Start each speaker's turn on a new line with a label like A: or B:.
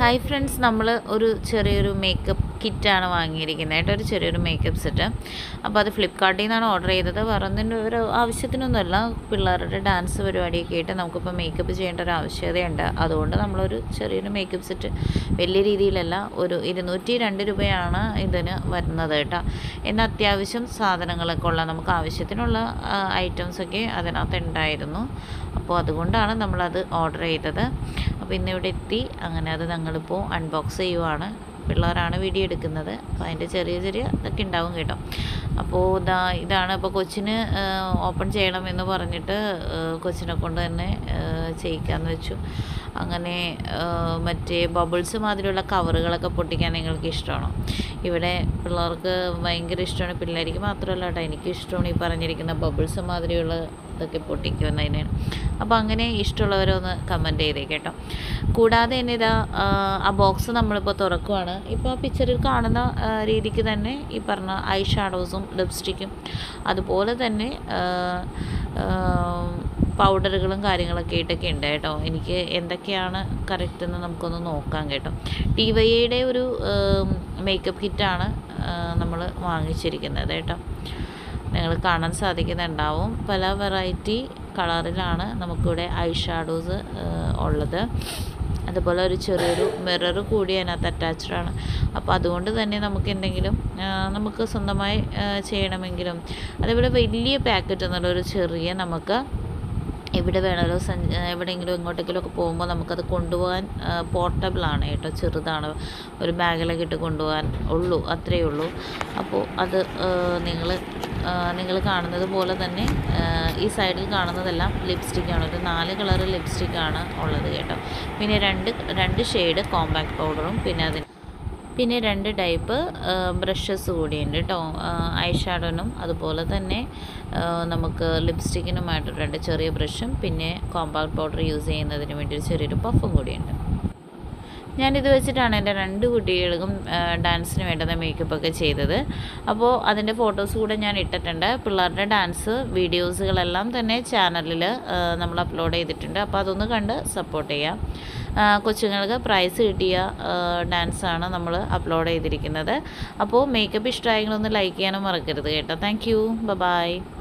A: hi friends നമ്മൾ ഒരു ചെറിയൊരു മേക്കപ്പ് കിറ്റാണ് വാങ്ങിയിരിക്കുന്നത് കേട്ടോ ഒരു ചെറിയൊരു മേക്കപ്പ് സെറ്റ് അപ്പോൾ അത് ഫ്ലിപ്കാർട്ടിൽ നിന്നാണ് ഓർഡർ ചെയ്തത് വേറെ ഒന്നിൻ്റെ ഒരു ആവശ്യത്തിനൊന്നുമല്ല പിള്ളേരുടെ ഡാൻസ് പരിപാടിയൊക്കെ ആയിട്ട് നമുക്കിപ്പോൾ മേക്കപ്പ് ചെയ്യേണ്ട ഒരു ആവശ്യകതയുണ്ട് അതുകൊണ്ട് നമ്മളൊരു ചെറിയൊരു മേക്കപ്പ് സെറ്റ് വലിയ രീതിയിലല്ല ഒരു ഇരുന്നൂറ്റി രണ്ട് രൂപയാണ് ഇതിന് വരുന്നത് കേട്ടോ എന്നാൽ അത്യാവശ്യം സാധനങ്ങളൊക്കെ ഉള്ള നമുക്ക് ആവശ്യത്തിനുള്ള ഐറ്റംസൊക്കെ അതിനകത്ത് ഉണ്ടായിരുന്നു അപ്പോൾ അതുകൊണ്ടാണ് നമ്മളത് ഓർഡർ ചെയ്തത് അപ്പോൾ ഇന്നിവിടെ എത്തി അങ്ങനെ അത് ഞങ്ങളിപ്പോൾ അൺബോക്സ് ചെയ്യുവാണ് പിള്ളേരാണ് വീഡിയോ എടുക്കുന്നത് അപ്പോൾ അതിൻ്റെ ചെറിയ ചെറിയ ഇതൊക്കെ ഉണ്ടാവും കേട്ടോ അപ്പോൾ ഇതാ ഇതാണ് ഇപ്പോൾ കൊച്ചിന് ഓപ്പൺ ചെയ്യണം എന്ന് പറഞ്ഞിട്ട് കൊച്ചിനെ കൊണ്ട് തന്നെ ചെയ്യിക്കാമെന്ന് വെച്ചു അങ്ങനെ മറ്റേ ബബിൾസ് മാതിരിയുള്ള കവറുകളൊക്കെ പൊട്ടിക്കാൻ നിങ്ങൾക്ക് ഇഷ്ടമാണോ ഇവിടെ പിള്ളേർക്ക് ഭയങ്കര ഇഷ്ടമാണ് പിള്ളേർക്ക് മാത്രമല്ല കേട്ടോ എനിക്ക് ഇഷ്ടമാണ് ഈ പറഞ്ഞിരിക്കുന്ന ബബിൾസ് മാതിരിയുള്ള ഇതൊക്കെ പൊട്ടിക്കുന്നതിന് അപ്പോൾ അങ്ങനെ ഇഷ്ടമുള്ളവരൊന്ന് കമൻറ്റ് ചെയ്തേ കേട്ടോ കൂടാതെ തന്നെ ഇതാ ആ ബോക്സ് നമ്മളിപ്പോൾ തുറക്കുവാണ് ഇപ്പോൾ പിക്ചറിൽ കാണുന്ന രീതിക്ക് തന്നെ ഈ പറഞ്ഞ ഐ ഷാഡോസും ലിപ്സ്റ്റിക്കും അതുപോലെ തന്നെ പൗഡറുകളും കാര്യങ്ങളൊക്കെ ആയിട്ടൊക്കെ ഉണ്ട് കേട്ടോ എനിക്ക് എന്തൊക്കെയാണ് കറക്റ്റ് എന്ന് നമുക്കൊന്ന് നോക്കാം കേട്ടോ ടി വൈ എയുടെ ഒരു മേക്കപ്പ് കിറ്റാണ് നമ്മൾ വാങ്ങിച്ചിരിക്കുന്നത് കേട്ടോ നിങ്ങൾ കാണാൻ സാധിക്കുന്നുണ്ടാവും പല വെറൈറ്റി കളറിലാണ് നമുക്കിവിടെ ഐ ഷാഡോസ് ഉള്ളത് അതുപോലെ ഒരു ചെറിയൊരു മിറർ കൂടി അതിനകത്ത് അറ്റാച്ച്ഡ് ആണ് അപ്പോൾ അതുകൊണ്ട് തന്നെ നമുക്ക് എന്തെങ്കിലും നമുക്ക് സ്വന്തമായി ചെയ്യണമെങ്കിലും അതേപോലെ വലിയ പാക്കറ്റ് എന്നുള്ള ഒരു ചെറിയ നമുക്ക് എവിടെ വേണമല്ലോ സഞ്ച എവിടെയെങ്കിലും എങ്ങോട്ടെങ്കിലും ഒക്കെ പോകുമ്പോൾ നമുക്കത് കൊണ്ടുപോകാൻ പോർട്ടബിൾ ആണ് കേട്ടോ ചെറുതാണ് ഒരു ബാഗിലൊക്കെ ഇട്ട് കൊണ്ടുപോകാൻ ഉള്ളൂ അത്രയേ ഉള്ളൂ അപ്പോൾ അത് നിങ്ങൾ നിങ്ങൾ കാണുന്നത് പോലെ തന്നെ ഈ സൈഡിൽ കാണുന്നതെല്ലാം ലിപ്സ്റ്റിക്കാണ് ഒരു നാല് കളർ ലിപ്സ്റ്റിക്കാണ് ഉള്ളത് കേട്ടോ പിന്നെ രണ്ട് രണ്ട് ഷെയ്ഡ് കോമ്പാക്ട് പൗഡറും പിന്നെ അതിന് പിന്നെ രണ്ട് ടൈപ്പ് ബ്രഷസ് കൂടിയുണ്ട് കേട്ടോ ഐ ഷാഡോനും അതുപോലെ തന്നെ നമുക്ക് ലിപ്സ്റ്റിക്കിനുമായിട്ട് രണ്ട് ചെറിയ ബ്രഷും പിന്നെ കോമ്പാക്ട് പൗഡർ യൂസ് ചെയ്യുന്നതിന് വേണ്ടി ഒരു ചെറിയൊരു പഫും കൂടിയുണ്ട് ഞാനിത് വെച്ചിട്ടാണ് എൻ്റെ രണ്ട് കുട്ടികൾക്കും ഡാൻസിന് വേണ്ടുന്ന മേക്കപ്പൊക്കെ ചെയ്തത് അപ്പോൾ അതിൻ്റെ ഫോട്ടോസ് കൂടെ ഞാൻ ഇട്ടിട്ടുണ്ട് പിള്ളേരുടെ ഡാൻസ് വീഡിയോസുകളെല്ലാം തന്നെ ചാനലിൽ നമ്മൾ അപ്ലോഡ് ചെയ്തിട്ടുണ്ട് അപ്പോൾ അതൊന്ന് കണ്ട് സപ്പോർട്ട് ചെയ്യാം കൊച്ചുങ്ങൾക്ക് പ്രൈസ് കിട്ടിയ ഡാൻസാണ് നമ്മൾ അപ്ലോഡ് ചെയ്തിരിക്കുന്നത് അപ്പോൾ മേക്കപ്പ് ഇഷ്ടമായെങ്കിൽ ഒന്ന് ലൈക്ക് ചെയ്യാനും മറക്കരുത് കേട്ടോ താങ്ക് യു ബൈ